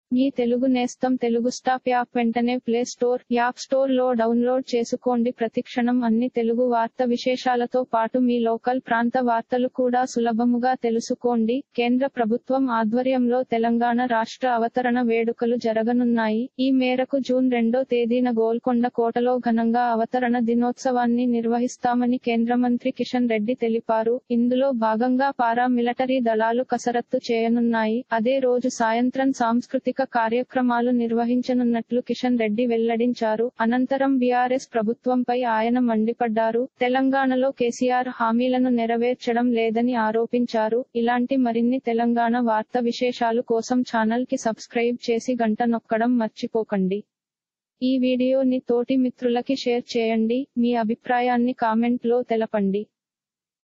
మీ తెలుగు నేస్తం Telugu stop app వెంటనే play store app store లో డౌన్లోడ్ చేసుకోండి ప్రతిక్షణం అన్ని తెలుగు వార్త విశేషాలతో పాటు మీ లోకల్ ప్రాంత వార్తలు కూడా సులభముగా తెలుసుకోండి కేంద్ర ప్రభుత్వం ఆధ్వర్యంలో తెలంగాణ రాష్ట్ర అవతరణ వేడుకలు జరగనున్నాయి ఈ మేరకు జూన్ రెండో తేదీన గోల్కొండ కోటలో ఘనంగా అవతరణ దినోత్సవాన్ని నిర్వహిస్తామని కేంద్ర మంత్రి కిషన్ రెడ్డి తెలిపారు ఇందులో భాగంగా పారా మిలిటరీ దళాలు కసరత్తు చేయనున్నాయి అదే రోజు సాయంత్రం సాంస్కృతిక కార్యక్రమాలు నిర్వహించనున్నట్లు కిషన్ రెడ్డి వెల్లడించారు అనంతరం బీఆర్ఎస్ ప్రభుత్వంపై ఆయన మండిపడ్డారు తెలంగాణలో కేసీఆర్ హామీలను నెరవేర్చడం లేదని ఆరోపించారు ఇలాంటి మరిన్ని తెలంగాణ వార్త విశేషాలు కోసం ఛానల్ కి సబ్స్క్రైబ్ చేసి గంట నొక్కడం మర్చిపోకండి ఈ వీడియోని తోటి మిత్రులకి షేర్ చేయండి మీ అభిప్రాయాన్ని కామెంట్ లో తెలపండి